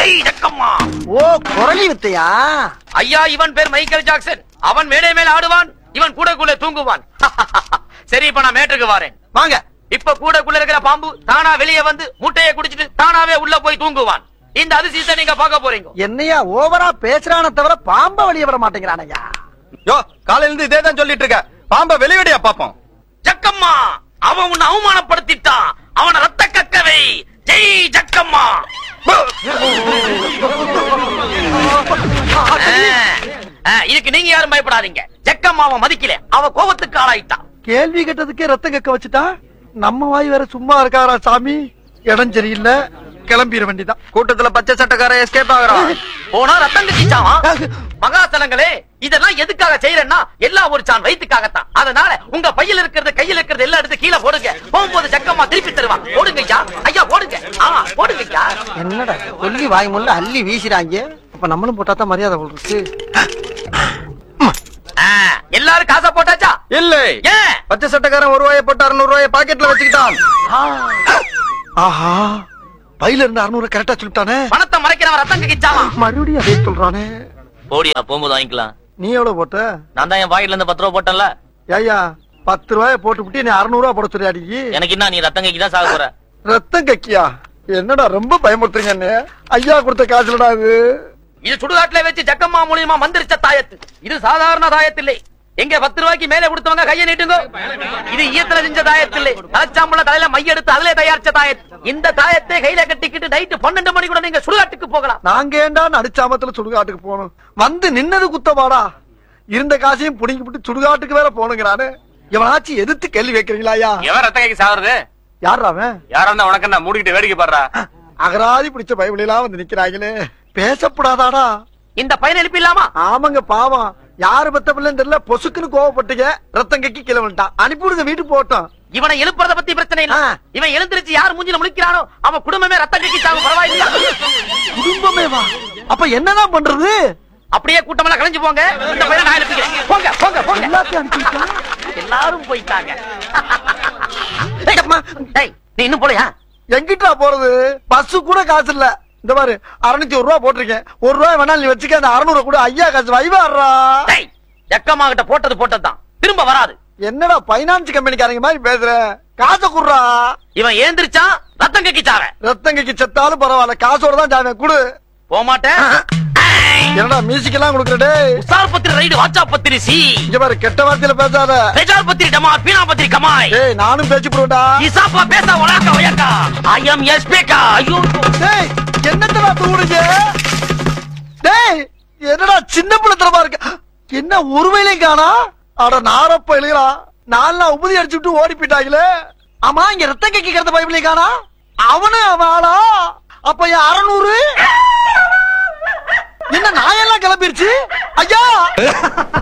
ஜெய் ஜக்கம்மா ஓ குரலி வித்தையா ஐயா இவன் பேர் மைக்கேல் ஜாக்சன் அவன் மேடை மேல ஆடுவான் இவன் கூடக்குள்ள தூங்குவான் சரி இப்ப நான் மேட்டுக்கு வரேன் வாங்க இப்ப கூடக்குள்ள இருக்கிற பாம்பு தானா வெளியே வந்து முட்டையை குடிச்சிட்டு தானாவே உள்ள போய் தூங்குவான் இந்த அதிசயத்தை நீங்க பார்க்க போறீங்க என்னையா ஓவரா பேசுறான தவிர பாம்ப வெளிய வர மாட்டேங்கிறானையா யோ காலையில இருந்து இதே தான் சொல்லிட்டு இருக்க பாம்ப வெளிவடியா பாப்போம் ஜக்கம்மா அவன் உன்னை அவமானப்படுத்திட்டான் அவனை ரத்த கக்கவை ஜெய் ஜக்கம்மா ஆ, ஆ, இதுக்கு நீங்க யாரும் பயப்படாதீங்க ஜக்கம்மா அவன் மதிக்கல அவ கோபத்துக்கு ஆளாயிட்டான் கேள்வி கேட்டதுக்கே ரத்தம் கக்க வச்சுட்டா நம்ம வாய் வேற சும்மா இருக்காரா சாமி இடம் சரியில்லை கிளம்பிட வேண்டிதான் கூட்டத்துல பச்சை சட்டக்கார எஸ்கேப் ஆகுறான் போனா ரத்தம் கட்டிச்சாவான் மகாசலங்களே இதெல்லாம் எதுக்காக செய்யறேன்னா எல்லாம் ஒரு சான் வயிற்றுக்காகத்தான் அதனால உங்க பையில இருக்கிறது கையில இருக்கிறது எல்லாம் எடுத்து கீழே போடுங்க போகும்போது ஜக்கம்மா திருப்பி தருவான் போடுங்க ஐயா ஐயா போடுங்க ஆ போடுங்க ஐயா என்னடா சொல்லி வாய் முள்ள அள்ளி வீசுறாங்க அப்ப நம்மளும் போட்டா தான் மரியாதை போடுறது ஆ, எல்லாரும் காசை போட்டாச்சா இல்லை ஏன் பச்சை சட்டக்காரன் ஒரு ரூபாயை போட்டு அறுநூறு ரூபாயை பாக்கெட்ல வச்சுக்கிட்டான் ஆஹா பையில இருந்து அறுநூறு கரெக்டா சொல்லிட்டானே பணத்தை மறைக்கிறவன் ரத்தம் கக்கிச்சாவான் மறுபடியும் அதே சொல்றானே போடியா போகும்போது வாங்கிக்கலாம் நீ எவ்வளவு போட்ட நான் தான் என் பாக்கெட்ல இருந்து பத்து ரூபா போட்டேன்ல ஏய்யா பத்து ரூபாய போட்டு விட்டு நீ அறுநூறு ரூபா போட சொல்லியாடி எனக்கு என்ன நீ ரத்தம் கக்கி தான் சாக போற ரத்தம் கக்கியா என்னடா ரொம்ப பயமுறுத்துறீங்க என்ன ஐயா கொடுத்த காசுலடா இது இது சுடுகாட்டுல வச்சு ஜக்கம்மா மூலியமா மந்திரிச்ச தாயத்து இது சாதாரண தாயத்து இல்லை எங்க பத்து ரூபாய்க்கு மேல கொடுத்தவங்க கையை நீட்டுங்க இது ஈயத்துல செஞ்ச தாயத்து இல்லை தலைச்சாம்பள தலையில மைய எடுத்து அதுல தயாரிச்ச தாயத்து இந்த தாயத்தை கையில கட்டிக்கிட்டு நைட்டு பன்னெண்டு மணி கூட நீங்க சுடுகாட்டுக்கு போகலாம் நாங்க ஏண்டா நடிச்சாமத்துல சுடுகாட்டுக்கு போகணும் வந்து நின்னது குத்தவாடா இருந்த காசையும் புடிங்கி விட்டு சுடுகாட்டுக்கு வேற போனுங்கிறானு இவனாச்சும் எதிர்த்து கேள்வி வைக்கிறீங்களா ஐயா எவன் ரத்த கைக்கு சாகுறது யாரா அவன் யாரா இருந்தா உனக்கு என்ன மூடிக்கிட்டு வேடிக்கை பாடுறா அகராதி பிடிச்ச பயவிலாம் வந்து நிக்கிறாங்களே பேசப்படாதாடா இந்த பையன் எழுப்பிடலாமா ஆமாங்க பாவம் யாரு பத்த பிள்ளைன்னு தெரியல பொசுக்குன்னு கோவப்பட்டுங்க ரத்தம் கக்கி கீழே வந்துட்டான் அனுப்பிவிடுங்க வீட்டுக்கு போட்டோம் இவனை எழுப்புறத பத்தி பிரச்சனை இல்ல ஆ. இவன் எழுந்திருச்சு யார் மூஞ்சில முழிக்கிறானோ அவன் குடும்பமே ரத்தம் கக்கிச்சாங்க பரவாயில்லையா குடும்பமே வா அப்ப என்னதான் பண்றது அப்படியே கூட்டமெல்லாம் கலைஞ்சு போங்க இந்த பையனை நான் எழுப்பிக்கிறேன் போங்க போங்க போங்க எல்லாத்தையும் அனுப்பிட்டான் எல்லாரும் போயிட்டாங்க டேய், அம்மா, டேய், நீ இன்னும் போலையா எங்கிட்டா போறது பஸ் கூட காசு இல்ல இந்த பாரு அறுநூத்தி ஒரு ரூபா போட்டிருக்கேன் ஒரு ரூபாய் வேணாலும் நீ வச்சுக்க அந்த அறுநூறு கூட ஐயா காசு வைவாடுறா டேய் எக்கம்மா கிட்ட போட்டது போட்டதுதான் திரும்ப வராது என்னடா பைனான்ஸ் கம்பெனிக்காரங்க மாதிரி பேசுற காசை குடுறா இவன் ஏந்திரிச்சான் ரத்தம் கக்கிச்சாவ ரத்தங்கைக்கு செத்தாலும் பரவாயில்ல காசோட தான் ஜாமீன் குடு போக மாட்டேன் என்னடா மியூசிக் எல்லாம் கொடுக்குறடே உசார் பத்திரி ரைடு வாட்சா பத்திரி சி இங்க பாரு கெட்ட வார்த்தையில பேசாத ரெஜால் பத்திரி டமா பீனா பத்திரி கமாய் ஏய் நானும் பேச்சு போடுவேன்டா இசாப்பா பேச ஒலாக்கா ஒயக்கா ஐ எம் எஸ் பேக்கா ஐயோ டேய் என்னத்தடா தூடுங்க டேய் என்னடா சின்ன பிள்ளைத்தனமா இருக்கு என்ன ஒரு வேலையும் காணா அட நாரப்ப எழுகிறா நாலு உபதி அடிச்சு விட்டு ஓடி போயிட்டாங்களே ஆமா இங்க ரத்தம் கேட்கிறது பைபிளையும் காணா அவனு அவன் ஆளா அப்ப என் அறநூறு என்ன நாயெல்லாம் கிளம்பிருச்சு ஐயா